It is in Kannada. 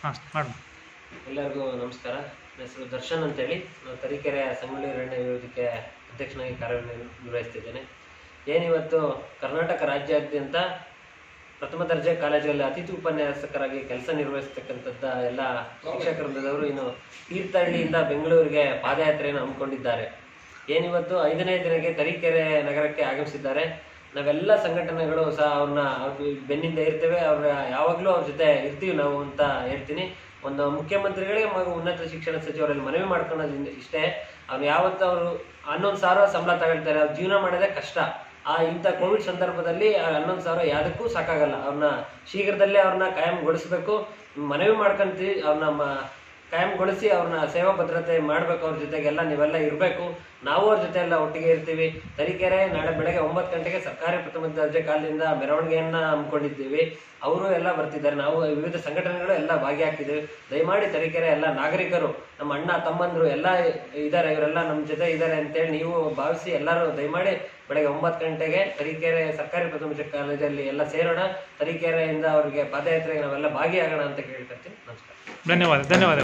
ಹಾಂ ಮಾಡು ಎಲ್ಲರಿಗೂ ನಮಸ್ಕಾರ ನನ್ನ ಹೆಸರು ದರ್ಶನ್ ಅಂತೇಳಿ ನಾನು ತರೀಕೆರೆ ಸಂಗೊಳ್ಳಿ ಅರಣ್ಯ ವೇದಿಕೆ ಅಧ್ಯಕ್ಷನಾಗಿ ಕಾರ್ಯನಿರ್ವಹಿಸ್ತಿದ್ದೇನೆ ಏನಿವತ್ತು ಕರ್ನಾಟಕ ರಾಜ್ಯಾದ್ಯಂತ ಪ್ರಥಮ ದರ್ಜೆ ಕಾಲೇಜಲ್ಲಿ ಅತಿಥಿ ಉಪನ್ಯಾಸಕರಾಗಿ ಕೆಲಸ ನಿರ್ವಹಿಸ್ತಕ್ಕಂಥದ್ದ ಎಲ್ಲ ಶಿಕ್ಷಕ ವೃಂದದವರು ಇನ್ನು ತೀರ್ಥಹಳ್ಳಿಯಿಂದ ಬೆಂಗಳೂರಿಗೆ ಪಾದಯಾತ್ರೆಯನ್ನು ಹಮ್ಮಿಕೊಂಡಿದ್ದಾರೆ ಏನಿವತ್ತು ಐದನೇ ದಿನಕ್ಕೆ ತರೀಕೆರೆ ನಗರಕ್ಕೆ ಆಗಮಿಸಿದ್ದಾರೆ ನಾವೆಲ್ಲ ಸಂಘಟನೆಗಳು ಸಹ ಅವ್ರನ್ನ ಅವ್ರ ಬೆನ್ನಿಂದ ಇರ್ತೇವೆ ಅವ್ರ ಯಾವಾಗಲೂ ಅವ್ರ ಜೊತೆ ಇರ್ತೀವಿ ನಾವು ಅಂತ ಹೇಳ್ತೀನಿ ಒಂದು ಮುಖ್ಯಮಂತ್ರಿಗಳಿಗೆ ಹಾಗೂ ಉನ್ನತ ಶಿಕ್ಷಣ ಸಚಿವರಲ್ಲಿ ಮನವಿ ಮಾಡ್ಕೊಳ್ಳೋದು ಇನ್- ಇಷ್ಟೇ ಅವ್ರು ಯಾವತ್ತು ಅವರು ಹನ್ನೊಂದು ಸಾವಿರ ಸಂಬಳ ತಗೊಳ್ತಾರೆ ಅವ್ರು ಜೀವನ ಮಾಡೋದೇ ಕಷ್ಟ ಆ ಇಂಥ ಕೋವಿಡ್ ಸಂದರ್ಭದಲ್ಲಿ ಆ ಹನ್ನೊಂದು ಸಾವಿರ ಯಾವುದಕ್ಕೂ ಸಾಕಾಗಲ್ಲ ಅವ್ರನ್ನ ಶೀಘ್ರದಲ್ಲೇ ಅವ್ರನ್ನ ಕಾಯಂಗೊಳಿಸ್ಬೇಕು ಮನವಿ ಮಾಡ್ಕೊಂತೀವಿ ಅವ್ರನ್ನ ಮ- ಕಾಯಂಗೊಳಿಸಿ ಅವ್ರನ್ನ ಸೇವಾ ಭದ್ರತೆ ಮಾಡ್ಬೇಕು ಅವ್ರ ಜೊತೆಗೆಲ್ಲ ನೀವೆಲ್ಲ ಇರಬೇಕು ನಾವು ಅವ್ರ ಜೊತೆ ಎಲ್ಲ ಒಟ್ಟಿಗೆ ಇರ್ತೀವಿ ತರೀಕೆರೆ ನಾಳೆ ಬೆಳಗ್ಗೆ ಒಂಬತ್ತು ಗಂಟೆಗೆ ಸರ್ಕಾರಿ ಪ್ರಥಮ ದರ್ಜೆ ಕಾಲದಿಂದ ಮೆರವಣಿಗೆಯನ್ನ ಹಮ್ಮಿಕೊಂಡಿದ್ದೀವಿ ಅವರು ಎಲ್ಲ ಬರ್ತಿದ್ದಾರೆ ನಾವು ವಿವಿಧ ಸಂಘಟನೆಗಳು ಎಲ್ಲ ಭಾಗಿಯಾಗ್ತಿದ್ದೀವಿ ದಯಮಾಡಿ ತರೀಕೆರೆ ಎಲ್ಲ ನಾಗರಿಕರು ನಮ್ಮ ಅಣ್ಣ ತಮ್ಮಂದ್ರು ಎಲ್ಲ ಇದ್ದಾರೆ ಇವರೆಲ್ಲ ನಮ್ಮ ಜೊತೆ ಇದ್ದಾರೆ ಅಂತೇಳಿ ನೀವು ಭಾವಿಸಿ ಎಲ್ಲರೂ ದಯಮಾಡಿ ಬೆಳಗ್ಗೆ ಒಂಬತ್ತು ಗಂಟೆಗೆ ತರೀಕೆರೆ ಸರ್ಕಾರಿ ಪ್ರಥಮ ದರ್ಜೆ ಕಾಲೇಜಲ್ಲಿ ಎಲ್ಲ ಸೇರೋಣ ತರೀಕೆರೆಯಿಂದ ಅವರಿಗೆ ಪಾದಯಾತ್ರೆಗೆ ನಾವೆಲ್ಲ ಭಾಗಿಯಾಗೋಣ ಅಂತ ಕೇಳ್ಕೊಳ್ತೀನಿ ನಮಸ್ಕಾರ ಧನ್ಯವಾದ ಧನ್ಯವಾದ